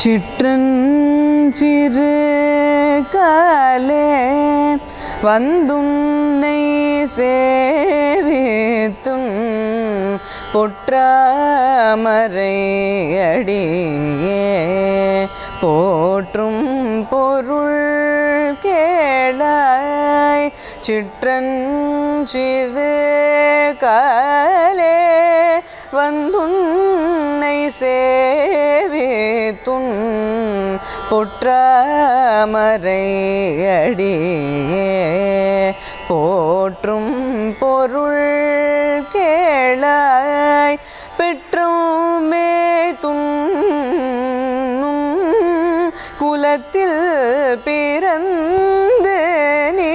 சிற்றஞ்சிறு காலே வந்துன்னை சேவித்தும் பொற்றாமரை அடியே போற்றும் பொருள் கேளாய் சிற்றஞ்சிறு காலே வந்துன்னை சேவித்துன் பொற்றாமரை அடியே போற்றும் பொருள் கேளாய் பெற்றோமே துண்ணும் குலத்தில் பிறந்து நீ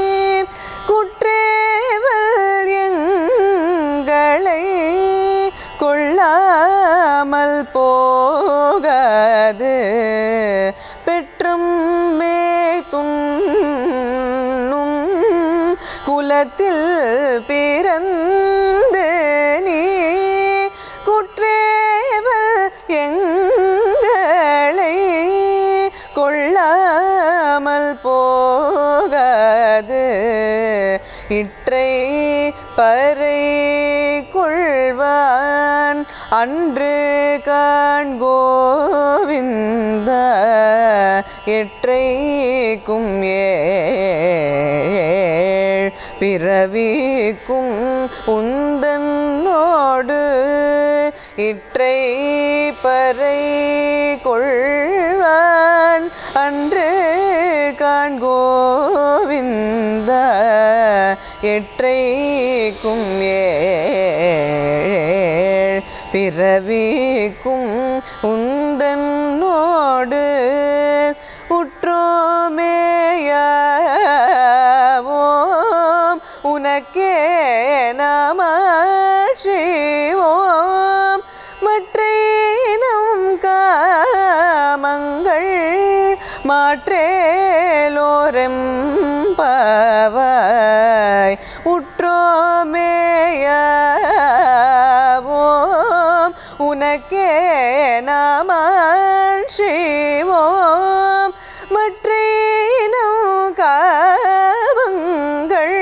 குற்றேவல் எங்களை கொள்ளாமல் போகாது பெற்றும் மே துண்ணும் குலத்தில் பிறந்து நீ குற்றேவல் எங்களை கொள்ளாமல் போகாது இற்றை பறை கொள்வான் அன்று காண்கோவிந்த எற்றைக்கும் ஏழ் பிறவிக்கும் உந்தன்னோடு இற்றை பறை கொள்வான் அன்று காண்கோவிந்த எற்றைக்கும் ஏழ் பிறவிக்கும் உந்தன்னோடு உற்றோமேயாவோம் உனக்கே நாம செய்வோம் மற்றேனும் காமங்கள் மாற்றேலோரெம்பவாய் உற்றோமேயாவோம் உனக்கே நாம செய்வோம் மற்றேனும் காமங்கள்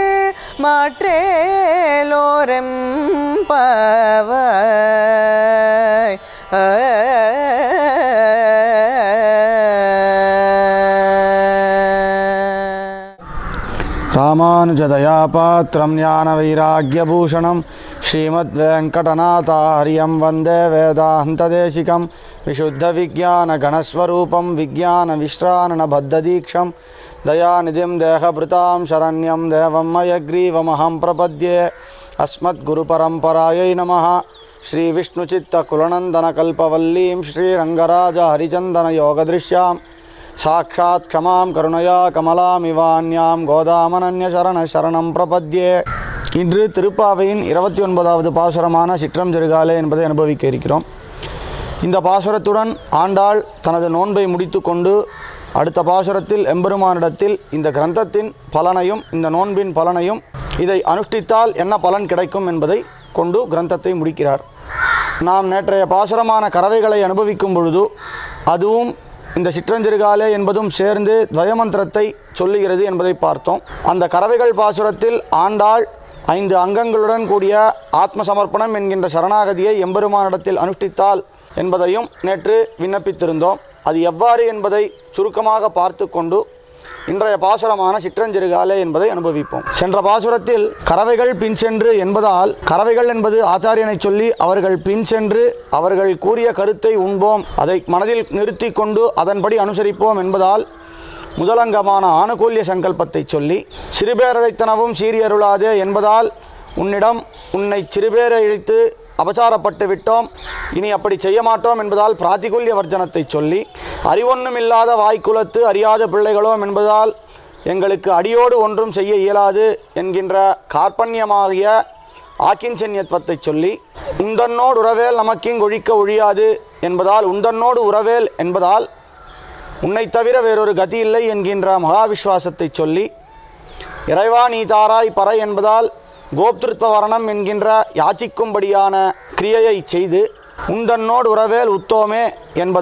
மாற்றேலோரெம்பவாய் ராமானுஜதயாபாத்திரம் ஞானவைராக்கியபூஷணம் ஸ்ரீமத்வேங்கடநாதாரியம் வந்தே வேதாந்ததேசிகம் विशुद्धविज्ञानगणस्वरूपं विज्ञानविश्राणबद्धदीक्षं दयानिधिं देहभृतां शरण्यं देवं मयग्रीवमहं प्रपद्ये अस्मद्गुरुपरम्परायै नमः श्रीविष्णुचित्तकुलनन्दनकल्पवल्लीं श्रीरङ्गराजहरिचन्दनयोगदृश्यां साक्षात् क्षमां करुणया कमलामिवान्यां கோதாமனன்யசரண பிரபத்யே இன்று திருப்பாவையின் இருபத்தி ஒன்பதாவது பாசுரமான சிற்றம் ஜெருகாலே என்பதை அனுபவிக்க இருக்கிறோம் இந்த பாசுரத்துடன் ஆண்டாள் தனது நோன்பை முடித்துக்கொண்டு அடுத்த பாசுரத்தில் எம்பெருமானிடத்தில் இந்த கிரந்தத்தின் பலனையும் இந்த நோன்பின் பலனையும் இதை அனுஷ்டித்தால் என்ன பலன் கிடைக்கும் என்பதை கொண்டு கிரந்தத்தை முடிக்கிறார் நாம் நேற்றைய பாசுரமான கறவைகளை அனுபவிக்கும் பொழுது அதுவும் இந்த சிற்றஞ்சிறுகாலே என்பதும் சேர்ந்து துவயமந்திரத்தை சொல்லுகிறது என்பதை பார்த்தோம் அந்த கறவைகள் பாசுரத்தில் ஆண்டாள் ஐந்து அங்கங்களுடன் கூடிய ஆத்ம சமர்ப்பணம் என்கின்ற சரணாகதியை எம்பெருமானிடத்தில் அனுஷ்டித்தால் என்பதையும் நேற்று விண்ணப்பித்திருந்தோம் அது எவ்வாறு என்பதை சுருக்கமாக பார்த்து கொண்டு இன்றைய பாசுரமான சிற்றஞ்சிறுகாலே என்பதை அனுபவிப்போம் சென்ற பாசுரத்தில் கறவைகள் பின் சென்று என்பதால் கறவைகள் என்பது ஆச்சாரியனை சொல்லி அவர்கள் பின் சென்று அவர்கள் கூறிய கருத்தை உண்போம் அதை மனதில் நிறுத்தி கொண்டு அதன்படி அனுசரிப்போம் என்பதால் முதலங்கமான ஆணுகூல்ய சங்கல்பத்தை சொல்லி சிறுபேரழைத்தனவும் சீரியருளாதே என்பதால் உன்னிடம் உன்னை சிறுபேரழித்து அபசாரப்பட்டு விட்டோம் இனி அப்படி செய்ய மாட்டோம் என்பதால் பிராத்திகுல்ய வர்ஜனத்தை சொல்லி அறிவொன்னுமில்லாத வாய்க்குலத்து அறியாத பிள்ளைகளோம் என்பதால் எங்களுக்கு அடியோடு ஒன்றும் செய்ய இயலாது என்கின்ற கார்பண்யமாகிய ஆக்கிஞ்சன்யத்வத்தை சொல்லி உந்தன்னோடு உறவேல் நமக்கிங்கொழிக்க ஒழியாது என்பதால் உந்தன்னோடு உறவேல் என்பதால் உன்னை தவிர வேறொரு கதி இல்லை என்கின்ற மகாவிஸ்வாசத்தை சொல்லி இறைவா நீ தாராய் பறை என்பதால் கோப்திருத்வ வரணம் என்கின்ற யாச்சிக்கும்படியான கிரியையை செய்து உந்தன்னோடு உறவேல் உத்தோமே என்பதால்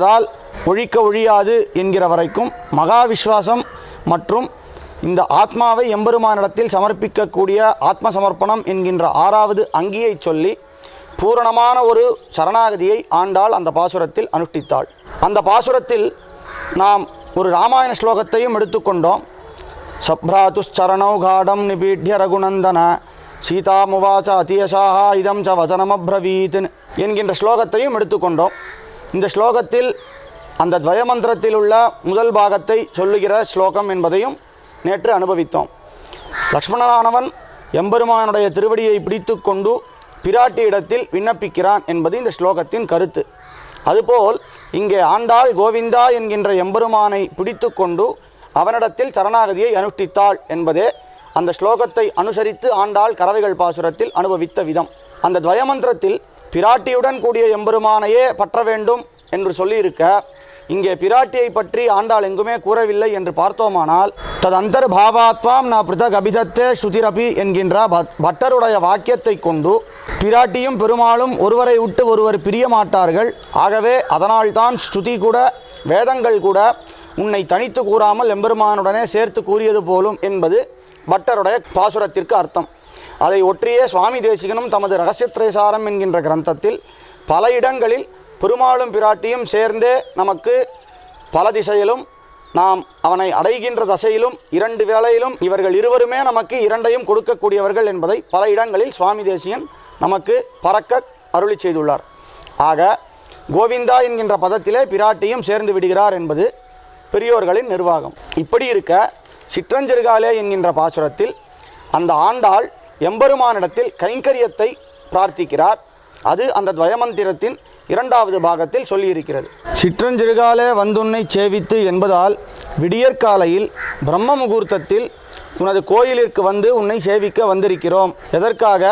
ஒழிக்க ஒழியாது என்கிற வரைக்கும் மகா விஸ்வாசம் மற்றும் இந்த ஆத்மாவை எம்பெருமானிடத்தில் சமர்ப்பிக்கக்கூடிய ஆத்ம சமர்ப்பணம் என்கின்ற ஆறாவது அங்கியை சொல்லி பூரணமான ஒரு சரணாகதியை ஆண்டாள் அந்த பாசுரத்தில் அனுஷ்டித்தாள் அந்த பாசுரத்தில் நாம் ஒரு ராமாயண ஸ்லோகத்தையும் எடுத்துக்கொண்டோம் சப்ராத்துச்சரணௌ காடம் நிபீட்ய ரகுநந்தன சீதாமுவாச்ச அதியசாக இதம் ச வச்சனமப்ரவீத் என்கின்ற ஸ்லோகத்தையும் எடுத்துக்கொண்டோம் இந்த ஸ்லோகத்தில் அந்த துவயமந்திரத்தில் உள்ள முதல் பாகத்தை சொல்லுகிற ஸ்லோகம் என்பதையும் நேற்று அனுபவித்தோம் லக்ஷ்மணனானவன் எம்பெருமானுடைய திருவடியை பிடித்து கொண்டு பிராட்டி இடத்தில் விண்ணப்பிக்கிறான் என்பது இந்த ஸ்லோகத்தின் கருத்து அதுபோல் இங்கே ஆண்டாள் கோவிந்தா என்கின்ற எம்பெருமானை பிடித்து கொண்டு அவனிடத்தில் சரணாகதியை அனுஷ்டித்தாள் என்பதே அந்த ஸ்லோகத்தை அனுசரித்து ஆண்டாள் கறவைகள் பாசுரத்தில் அனுபவித்த விதம் அந்த துவயமந்திரத்தில் பிராட்டியுடன் கூடிய எம்பெருமானையே பற்ற வேண்டும் என்று சொல்லியிருக்க இங்கே பிராட்டியை பற்றி ஆண்டாள் எங்குமே கூறவில்லை என்று பார்த்தோமானால் தது அந்தர்பாவாத்வாம் நான் பிருதக் அபிதத்தே ஸ்ருதிரபி என்கின்ற பட்- பட்டருடைய வாக்கியத்தை கொண்டு பிராட்டியும் பெருமாளும் ஒருவரை விட்டு ஒருவர் பிரிய மாட்டார்கள் ஆகவே அதனால்தான் ஸ்ருதி கூட வேதங்கள் கூட உன்னை தனித்து கூறாமல் எம்பெருமானுடனே சேர்த்து கூறியது போலும் என்பது பட்டருடைய பாசுரத்திற்கு அர்த்தம் அதை ஒற்றியே சுவாமி தேசிகனும் தமது ரகசியத்ரேசாரம் என்கின்ற கிரந்தத்தில் பல இடங்களில் பெருமாளும் பிராட்டியும் சேர்ந்தே நமக்கு பல திசையிலும் நாம் அவனை அடைகின்ற தசையிலும் இரண்டு வேளையிலும் இவர்கள் இருவருமே நமக்கு இரண்டையும் கொடுக்கக்கூடியவர்கள் என்பதை பல இடங்களில் சுவாமி தேசியன் நமக்கு பறக்க அருளி செய்துள்ளார் ஆக கோவிந்தா என்கின்ற பதத்திலே பிராட்டியும் சேர்ந்து விடுகிறார் என்பது பெரியோர்களின் நிர்வாகம் இப்படி இருக்க சிற்றஞ்சிறுகாலே என்கின்ற பாசுரத்தில் அந்த ஆண்டாள் எம்பெருமானிடத்தில் கைங்கரியத்தை பிரார்த்திக்கிறார் அது அந்த துவயமந்திரத்தின் இரண்டாவது பாகத்தில் சொல்லியிருக்கிறது சிற்றஞ்சிறுகாலே வந்துன்னை சேவித்து என்பதால் விடியற்காலையில் பிரம்ம முகூர்த்தத்தில் உனது கோயிலிற்கு வந்து உன்னை சேவிக்க வந்திருக்கிறோம் எதற்காக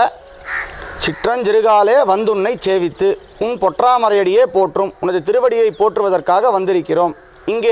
சிற்றஞ்சிறுகாலே வந்துன்னை சேவித்து உன் பொற்றாமரையடியே போற்றும் உனது திருவடியை போற்றுவதற்காக வந்திருக்கிறோம் இங்கே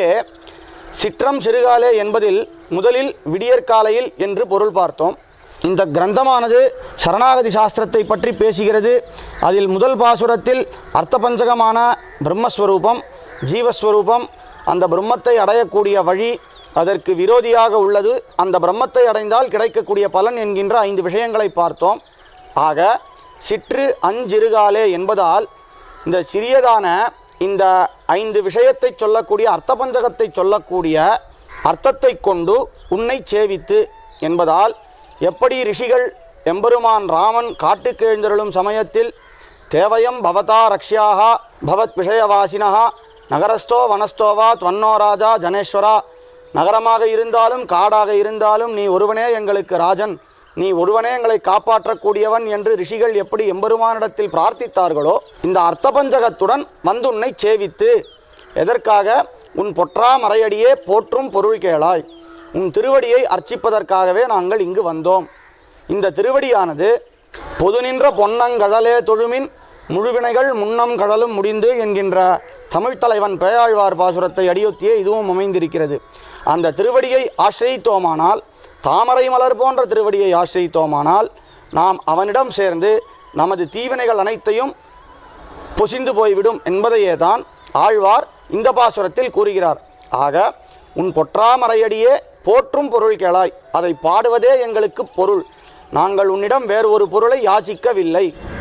சிற்றம் சிறுகாலே என்பதில் முதலில் விடியற்காலையில் என்று பொருள் பார்த்தோம் இந்த கிரந்தமானது சரணாகதி சாஸ்திரத்தை பற்றி பேசுகிறது அதில் முதல் பாசுரத்தில் அர்த்தபஞ்சகமான பிரம்மஸ்வரூபம் ஜீவஸ்வரூபம் அந்த பிரம்மத்தை அடையக்கூடிய வழி அதற்கு விரோதியாக உள்ளது அந்த பிரம்மத்தை அடைந்தால் கிடைக்கக்கூடிய பலன் என்கின்ற ஐந்து விஷயங்களை பார்த்தோம் ஆக சிற்று அஞ்சிறுகாலே என்பதால் இந்த சிறியதான இந்த ஐந்து விஷயத்தை சொல்லக்கூடிய அர்த்தபஞ்சகத்தை சொல்லக்கூடிய அர்த்தத்தை கொண்டு உன்னை சேவித்து என்பதால் எப்படி ரிஷிகள் எம்பெருமான் ராமன் காட்டுக்கு எழுந்தருளும் சமயத்தில் தேவயம் பவதா ரக்ஷியாக பவத் விஷயவாசினஹா நகரஸ்தோ வனஸ்தோவா துவன்னோ ராஜா ஜனேஸ்வரா நகரமாக இருந்தாலும் காடாக இருந்தாலும் நீ ஒருவனே எங்களுக்கு ராஜன் நீ ஒருவனே எங்களை காப்பாற்றக்கூடியவன் என்று ரிஷிகள் எப்படி எம்பெருமானிடத்தில் பிரார்த்தித்தார்களோ இந்த அர்த்தபஞ்சகத்துடன் வந்து உன்னை சேவித்து எதற்காக உன் பொற்றா மறையடியே போற்றும் பொருள் கேளாய் உன் திருவடியை அர்ச்சிப்பதற்காகவே நாங்கள் இங்கு வந்தோம் இந்த திருவடியானது பொது நின்ற பொன்னங்கடலே தொழுமின் முழுவினைகள் முன்னம் கடலும் முடிந்து என்கின்ற தமிழ்த் தலைவன் பேயாழ்வார் பாசுரத்தை அடியொத்தியே இதுவும் அமைந்திருக்கிறது அந்த திருவடியை ஆசிரித்தோமானால் தாமரை மலர் போன்ற திருவடியை ஆசிரித்தோமானால் நாம் அவனிடம் சேர்ந்து நமது தீவினைகள் அனைத்தையும் பொசிந்து போய்விடும் என்பதையே தான் ஆழ்வார் இந்த பாசுரத்தில் கூறுகிறார் ஆக உன் பொற்றாமரையடியே போற்றும் பொருள் கேளாய் அதை பாடுவதே எங்களுக்கு பொருள் நாங்கள் உன்னிடம் வேறு ஒரு பொருளை யாச்சிக்கவில்லை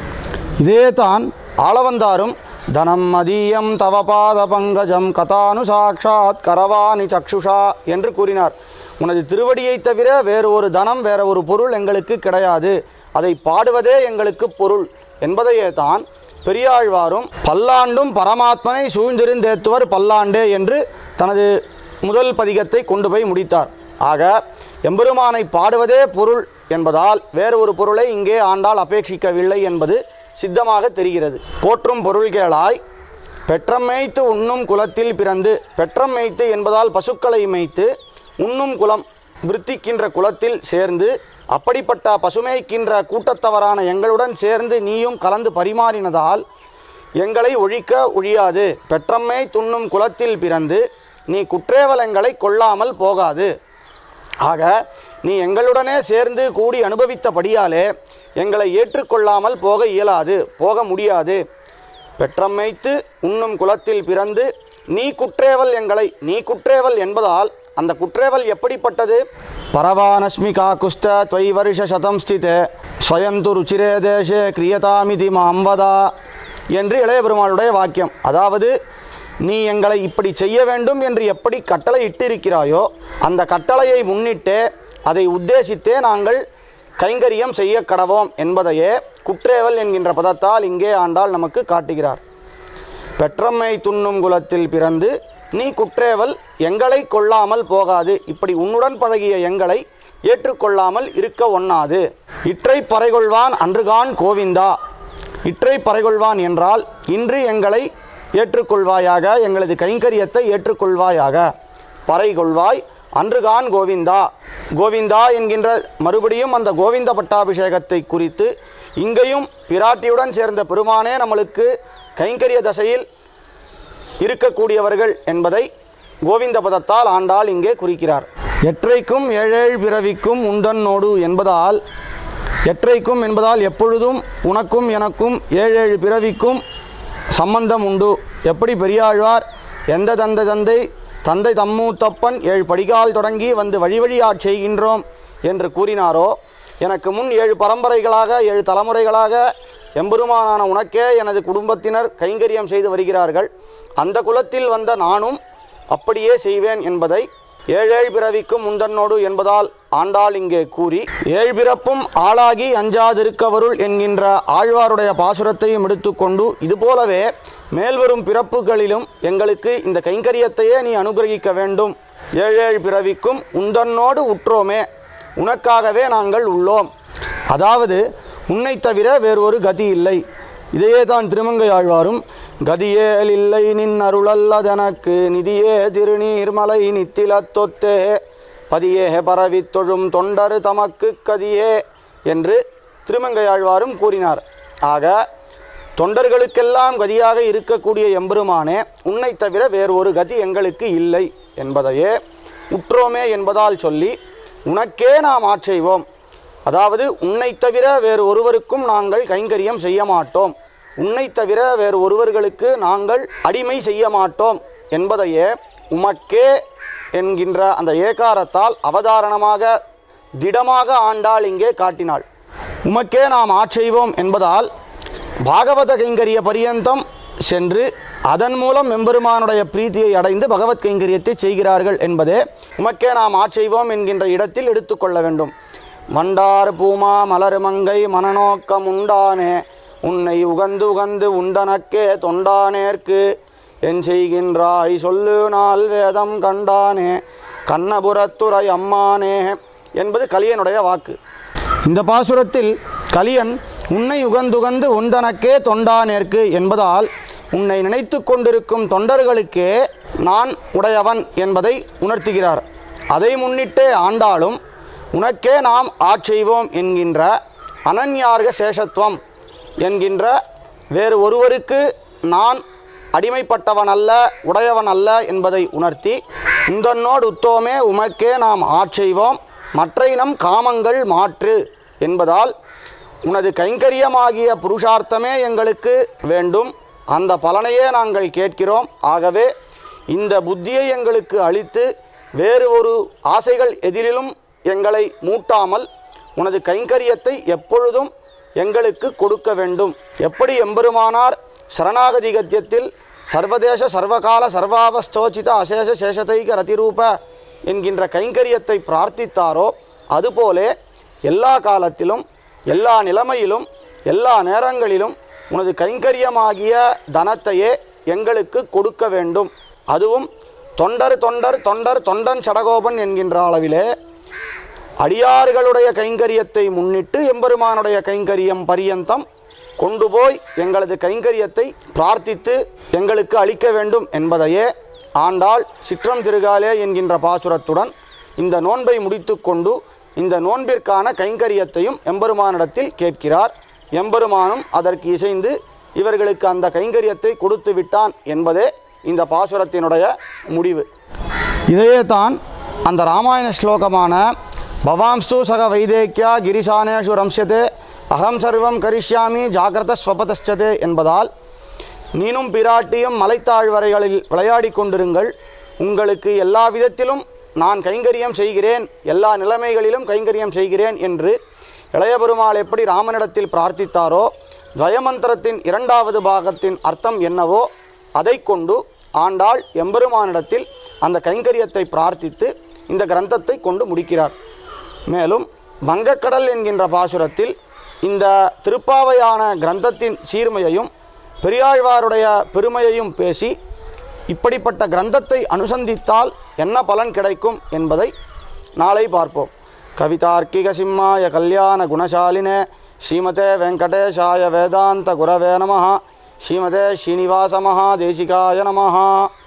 இதே தான் ஆளவந்தாரும் தனம் மதியம் தவ பாத பங்கஜம் கதானு சாட்சாத் கரவாணி சக்ஷுஷா என்று கூறினார் உனது திருவடியை தவிர வேறு ஒரு தனம் வேற ஒரு பொருள் எங்களுக்கு கிடையாது அதை பாடுவதே எங்களுக்கு பொருள் என்பதையே தான் பெரியாழ்வாரும் பல்லாண்டும் பரமாத்மனை சூழ்ந்திருந்தேத்துவர் பல்லாண்டே என்று தனது முதல் பதிகத்தை கொண்டு போய் முடித்தார் ஆக எம்பெருமானை பாடுவதே பொருள் என்பதால் வேறு ஒரு பொருளை இங்கே ஆண்டாள் அபேட்சிக்கவில்லை என்பது சித்தமாக தெரிகிறது போற்றும் பொருள்களாய் பெற்றம் மேய்த்து உண்ணும் குலத்தில் பிறந்து பெற்றம் மேய்த்து என்பதால் பசுக்களை மேய்த்து உண்ணும் குலம் விருத்திக்கின்ற குலத்தில் சேர்ந்து அப்படிப்பட்ட பசுமேய்க்கின்ற கூட்டத்தவரான எங்களுடன் சேர்ந்து நீயும் கலந்து பரிமாறினதால் எங்களை ஒழிக்க ஒழியாது பெற்றம்மை துண்ணும் குலத்தில் பிறந்து நீ குற்றேவலங்களை கொள்ளாமல் போகாது ஆக நீ எங்களுடனே சேர்ந்து கூடி அனுபவித்தபடியாலே எங்களை ஏற்றுக்கொள்ளாமல் போக இயலாது போக முடியாது பெற்றம்மைத்து உண்ணும் குலத்தில் பிறந்து நீ குற்றேவல் எங்களை நீ குற்றேவல் என்பதால் அந்த குற்றேவல் எப்படிப்பட்டது பரவானஸ்மி காக்குஸ்த துவை வருஷ சதம் ஸ்திதே ஸ்வயந்து ருச்சிரே தேசே கிரியதாமிதி மாம்பதா என்று இளைய பெருமாளுடைய வாக்கியம் அதாவது நீ எங்களை இப்படி செய்ய வேண்டும் என்று எப்படி கட்டளை இட்டிருக்கிறாயோ அந்த கட்டளையை முன்னிட்டே அதை உத்தேசித்தே நாங்கள் கைங்கரியம் செய்ய கடவோம் என்பதையே குற்றேவல் என்கின்ற பதத்தால் இங்கே ஆண்டாள் நமக்கு காட்டுகிறார் பெற்றம்மை துண்ணும் குலத்தில் பிறந்து நீ குற்றேவல் எங்களை கொள்ளாமல் போகாது இப்படி உன்னுடன் பழகிய எங்களை ஏற்றுக்கொள்ளாமல் இருக்க ஒண்ணாது இற்றை பறைகொள்வான் அன்றுகான் கோவிந்தா இற்றை பறைகொள்வான் என்றால் இன்று எங்களை ஏற்றுக்கொள்வாயாக எங்களது கைங்கரியத்தை ஏற்றுக்கொள்வாயாக பறைகொள்வாய் அன்றுகான் கோவிந்தா கோவிந்தா என்கின்ற மறுபடியும் அந்த கோவிந்த பட்டாபிஷேகத்தை குறித்து இங்கேயும் பிராட்டியுடன் சேர்ந்த பெருமானே நம்மளுக்கு கைங்கரிய தசையில் இருக்கக்கூடியவர்கள் என்பதை கோவிந்த பதத்தால் ஆண்டாள் இங்கே குறிக்கிறார் எற்றைக்கும் ஏழேழ் பிறவிக்கும் உந்தன்னோடு என்பதால் எற்றைக்கும் என்பதால் எப்பொழுதும் உனக்கும் எனக்கும் ஏழேழு பிறவிக்கும் சம்பந்தம் உண்டு எப்படி பெரியாழ்வார் எந்த தந்தை தந்தை தந்தை தம்மூத்தப்பன் ஏழு படிகால் தொடங்கி வந்து வழி வழியாட் செய்கின்றோம் என்று கூறினாரோ எனக்கு முன் ஏழு பரம்பரைகளாக ஏழு தலைமுறைகளாக எம்பெருமானான உனக்கே எனது குடும்பத்தினர் கைங்கரியம் செய்து வருகிறார்கள் அந்த குலத்தில் வந்த நானும் அப்படியே செய்வேன் என்பதை ஏழேழ் பிறவிக்கும் முந்தன்னோடு என்பதால் ஆண்டாள் இங்கே கூறி ஏழ் பிறப்பும் ஆளாகி அஞ்சாதிருக்கவருள் என்கின்ற ஆழ்வாருடைய பாசுரத்தையும் எடுத்துக்கொண்டு இதுபோலவே மேல்வரும் பிறப்புகளிலும் எங்களுக்கு இந்த கைங்கரியத்தையே நீ அனுகிரகிக்க வேண்டும் ஏழேழ் பிறவிக்கும் உந்தன்னோடு உற்றோமே உனக்காகவே நாங்கள் உள்ளோம் அதாவது உன்னை தவிர வேறு ஒரு கதி இல்லை இதையே தான் திருமங்கை ஆழ்வாரும் கதியேல் இல்லை நின் அருளல்லதனக்கு நிதியே திருநீர்மலை நித்தில தொத்தே பதியே பரவித் தொழும் தொண்டரு தமக்கு கதியே என்று திருமங்கை ஆழ்வாரும் கூறினார் ஆக தொண்டர்களுக்கெல்லாம் கதியாக இருக்கக்கூடிய எம்பெருமானே உன்னை தவிர வேறு ஒரு கதி எங்களுக்கு இல்லை என்பதையே உற்றோமே என்பதால் சொல்லி உனக்கே நாம் ஆட்செய்வோம் அதாவது உன்னை தவிர வேறு ஒருவருக்கும் நாங்கள் கைங்கரியம் செய்ய மாட்டோம் உன்னை தவிர வேறு ஒருவர்களுக்கு நாங்கள் அடிமை செய்ய மாட்டோம் என்பதையே உமக்கே என்கின்ற அந்த ஏகாரத்தால் அவதாரணமாக திடமாக ஆண்டாள் இங்கே காட்டினாள் உமக்கே நாம் ஆட்செய்வோம் என்பதால் பாகவத கைங்கரிய பரியந்தம் சென்று அதன் மூலம் எம்பெருமானுடைய பிரீத்தியை அடைந்து பகவத் கைங்கரியத்தை செய்கிறார்கள் என்பதே உமக்கே நாம் ஆட்செய்வோம் என்கின்ற இடத்தில் எடுத்துக்கொள்ள வேண்டும் மண்டார் பூமா மலர் மங்கை மனநோக்கம் உண்டானே உன்னை உகந்து உகந்து உண்டனக்கே தொண்டானேற்கு என் செய்கின்றாய் சொல்லு நாள் வேதம் கண்டானே கண்ணபுரத்துறை அம்மானே என்பது கலியனுடைய வாக்கு இந்த பாசுரத்தில் கலியன் உன்னை உகந்துகந்து உந்தனக்கே தொண்டானேற்கு என்பதால் உன்னை நினைத்து கொண்டிருக்கும் தொண்டர்களுக்கே நான் உடையவன் என்பதை உணர்த்துகிறார் அதை முன்னிட்டே ஆண்டாலும் உனக்கே நாம் ஆட்செய்வோம் என்கின்ற அனன்யார்க சேஷத்துவம் என்கின்ற வேறு ஒருவருக்கு நான் அடிமைப்பட்டவன் அல்ல உடையவன் அல்ல என்பதை உணர்த்தி உந்தன்னோடு உத்தோமே உமக்கே நாம் ஆட்செய்வோம் மற்றை நம் காமங்கள் மாற்று என்பதால் உனது கைங்கரியமாகிய புருஷார்த்தமே எங்களுக்கு வேண்டும் அந்த பலனையே நாங்கள் கேட்கிறோம் ஆகவே இந்த புத்தியை எங்களுக்கு அளித்து வேறு ஒரு ஆசைகள் எதிரிலும் எங்களை மூட்டாமல் உனது கைங்கரியத்தை எப்பொழுதும் எங்களுக்கு கொடுக்க வேண்டும் எப்படி எம்பெருமானார் சரணாகதி கத்தியத்தில் சர்வதேச சர்வகால சர்வாவஸ்தோச்சித அசேஷ சேஷதைக ரதிரூப என்கின்ற கைங்கரியத்தை பிரார்த்தித்தாரோ அதுபோலே எல்லா காலத்திலும் எல்லா நிலைமையிலும் எல்லா நேரங்களிலும் உனது கைங்கரியமாகிய தனத்தையே எங்களுக்கு கொடுக்க வேண்டும் அதுவும் தொண்டர் தொண்டர் தொண்டர் தொண்டன் சடகோபன் என்கின்ற அளவிலே அடியார்களுடைய கைங்கரியத்தை முன்னிட்டு எம்பெருமானுடைய கைங்கரியம் பரியந்தம் கொண்டு போய் எங்களது கைங்கரியத்தை பிரார்த்தித்து எங்களுக்கு அளிக்க வேண்டும் என்பதையே ஆண்டாள் சிற்றம் திருகாலே என்கின்ற பாசுரத்துடன் இந்த நோன்பை முடித்துக்கொண்டு இந்த நோன்பிற்கான கைங்கரியத்தையும் எம்பெருமானிடத்தில் கேட்கிறார் எம்பெருமானும் அதற்கு இசைந்து இவர்களுக்கு அந்த கைங்கரியத்தை கொடுத்து விட்டான் என்பதே இந்த பாசுரத்தினுடைய முடிவு இதையே தான் அந்த ராமாயண ஸ்லோகமான பவாம்ஸ்து சக வைதேக்கியா கிரிசானேஷு ரம்சதே அகம் சர்வம் கரிஷ்யாமி ஜாகிரத ஸ்வபதச்சதே என்பதால் நீனும் பிராட்டியும் மலைத்தாழ்வரைகளில் விளையாடி கொண்டிருங்கள் உங்களுக்கு எல்லா விதத்திலும் நான் கைங்கரியம் செய்கிறேன் எல்லா நிலைமைகளிலும் கைங்கரியம் செய்கிறேன் என்று இளைய பெருமாள் எப்படி ராமனிடத்தில் பிரார்த்தித்தாரோ துவயமந்திரத்தின் இரண்டாவது பாகத்தின் அர்த்தம் என்னவோ அதை கொண்டு ஆண்டாள் எம்பெருமானிடத்தில் அந்த கைங்கரியத்தை பிரார்த்தித்து இந்த கிரந்தத்தை கொண்டு முடிக்கிறார் மேலும் வங்கக்கடல் என்கின்ற பாசுரத்தில் இந்த திருப்பாவையான கிரந்தத்தின் சீர்மையையும் பெரியாழ்வாருடைய பெருமையையும் பேசி இப்படிப்பட்ட கிரந்தத்தை அனுசந்தித்தால் என்ன பலன் கிடைக்கும் என்பதை நாளை பார்ப்போம் கவிதார்க்கிக சிம்மாய கல்யாண குணசாலினே ஸ்ரீமதே வெங்கடேஷாய வேதாந்த குரவே நமः ஸ்ரீமதே ஸ்ரீனிவாச மகாதேசிகாய நமः